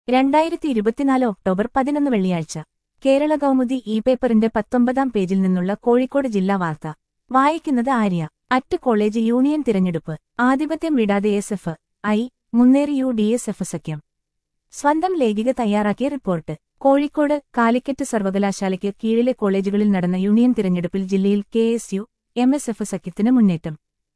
രണ്ടായിരത്തി ഇരുപത്തിനാല് ഒക്ടോബർ പതിനൊന്ന് വെള്ളിയാഴ്ച കേരള കൗമുദി ഇ പേപ്പറിന്റെ പത്തൊമ്പതാം പേജിൽ നിന്നുള്ള കോഴിക്കോട് ജില്ലാ വാർത്ത വായിക്കുന്നത് ആര്യ അറ്റ് കോളേജ് യൂണിയൻ തിരഞ്ഞെടുപ്പ് ആധിപത്യം വിടാതെ എസ് എഫ് ഐ മുന്നേറി യു ഡി എസ് എഫ് സഖ്യം സ്വന്തം ലേഖിക തയ്യാറാക്കിയ റിപ്പോർട്ട് കോഴിക്കോട് കാലിക്കറ്റ് സർവകലാശാലയ്ക്ക് കീഴിലെ കോളേജുകളിൽ നടന്ന യൂണിയൻ തിരഞ്ഞെടുപ്പിൽ ജില്ലയിൽ K S U M S F സഖ്യത്തിന് മുന്നേറ്റം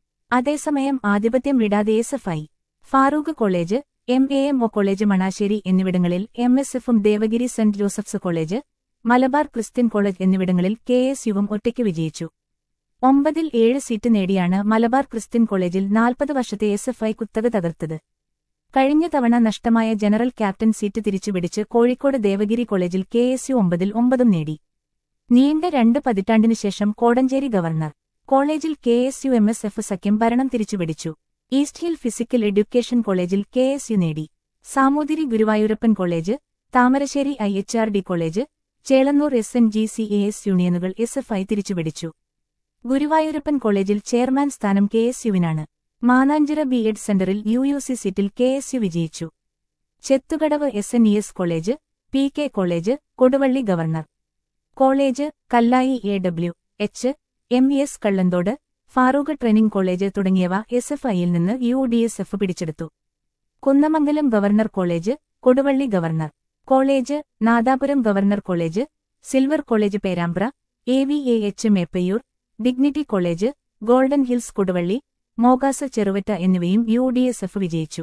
അതേസമയം ആധിപത്യം വിടാതെ S F I Farook college M A M O college Manassery എന്നിവിടങ്ങളിൽ എം എസ് എഫും Devagiri saint Joseph's college Malabar Christian college എന്നിവിടങ്ങളിൽ കെ എസ് യുവും ഒറ്റയ്ക്ക് വിജയിച്ചു ഒമ്പതിൽ ഏഴ് സീറ്റ് നേടിയാണ് മലബാർ ക്രിസ്ത്യൻ കോളേജിൽ നാൽപ്പത് വർഷത്തെ എസ് എഫ് ഐ കുത്തക തകർത്തത് കഴിഞ്ഞ തവണ നഷ്ടമായ ജനറൽ ക്യാപ്റ്റൻ സീറ്റ് തിരിച്ചുപിടിച്ച് കോഴിക്കോട് ദേവഗിരി കോളേജിൽ കെ എസ് യു ഒമ്പതിൽ ഒമ്പതും നേടി നീണ്ട രണ്ട് പതിറ്റാണ്ടിനു ശേഷം കോടഞ്ചേരി ഗവർണർ കോളേജിൽ K S U M S F സഖ്യം ഭരണം തിരിച്ചുപിടിച്ചു ഈസ്റ്റ് ഹിൽ ഫിസിക്കൽ എഡ്യൂക്കേഷൻ കോളേജിൽ കെ എസ് യു നേടി Samoothiri Guruvayurappan college Thamarassery I H R D college Chelannur S N G C A S യൂണിയനുകൾ എസ് എഫ് ഐ തിരിച്ചുപിടിച്ചു ഗുരുവായൂരപ്പൻ കോളേജിൽ ചെയർമാൻ സ്ഥാനം കെ എസ് യുവിനാണ് മാനാഞ്ചിറ ബി എഡ് സെന്ററിൽ യു യു സി സീറ്റിൽ കെ എസ് യു വിജയിച്ചു Chethukadavu S N E S college P K college Koduvally government college Kallai A W H M E S Kallanthode Farook training college തുടങ്ങിയവ S F ഐയിൽ നിന്ന് U D S F പിടിച്ചെടുത്തു Kunnamangalam government college Koduvally government college Nadapuram government college silver college Perambra A V A H Meppayur dignity college golden hills Koduvally മോഗാസ് ചെറുവറ്റ എന്നിവയും U D S F വിജയിച്ചു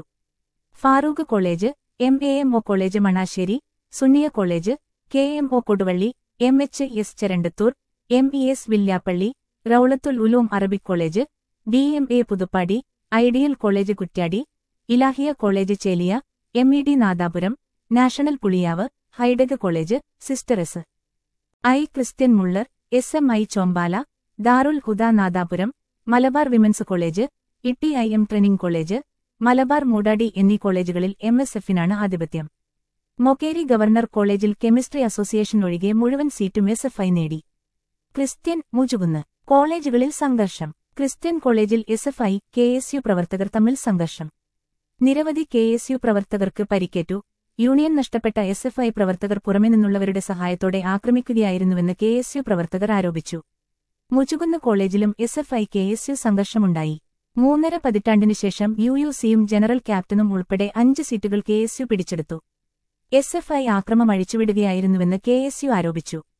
Farook college M A M O college Manassery Sunniya college K M O Koduvally M H S Cherandathur M E S Villiappally Rouzathul Uloom Arabic college D M A Puthuppadi ideal college Kuttiadi Ilahiya college Cheliya M E D Nadapuram national Puliyav ഹൈഡെഗ് college sister S I Christian Muller S M I Chombala Darul Huda Nadapuram Malabar women's college ഇട്ടി I M training college Malabar Moodadi എന്നീ കോളേജുകളിൽ M S എഫിനാണ് ആധിപത്യം മൊക്കേരി ഗവർണർ കോളേജിൽ chemistry association ഒഴികെ മുഴുവൻ സീറ്റും എസ് എഫ് ഐ നേടി ക്രിസ്ത്യൻ മുജുകുന്ന് കോളേജുകളിൽ സംഘർഷം ക്രിസ്ത്യൻ കോളേജിൽ S F I K S U പ്രവർത്തകർ തമ്മിൽ സംഘർഷം നിരവധി കെ എസ് യു പ്രവർത്തകർക്ക് പരിക്കേറ്റു യൂണിയൻ നഷ്ടപ്പെട്ട എസ് എഫ് ഐ പ്രവർത്തകർ പുറമെ നിന്നുള്ളവരുടെ സഹായത്തോടെ ആക്രമിക്കുകയായിരുന്നുവെന്ന് കെ എസ് യു പ്രവർത്തകർ ആരോപിച്ചു മുച്ചുകുന്ന് കോളേജിലും S F I K S U സംഘർഷമുണ്ടായി മൂന്നര പതിറ്റാണ്ടിനു ശേഷം യു യു സിയും ജനറൽ ക്യാപ്റ്റനും ഉൾപ്പെടെ അഞ്ച് സീറ്റുകൾ കെ എസ് യു പിടിച്ചെടുത്തു എസ് എഫ് ഐ ആക്രമം അഴിച്ചുവിടുകയായിരുന്നുവെന്ന് കെ എസ് യു ആരോപിച്ചു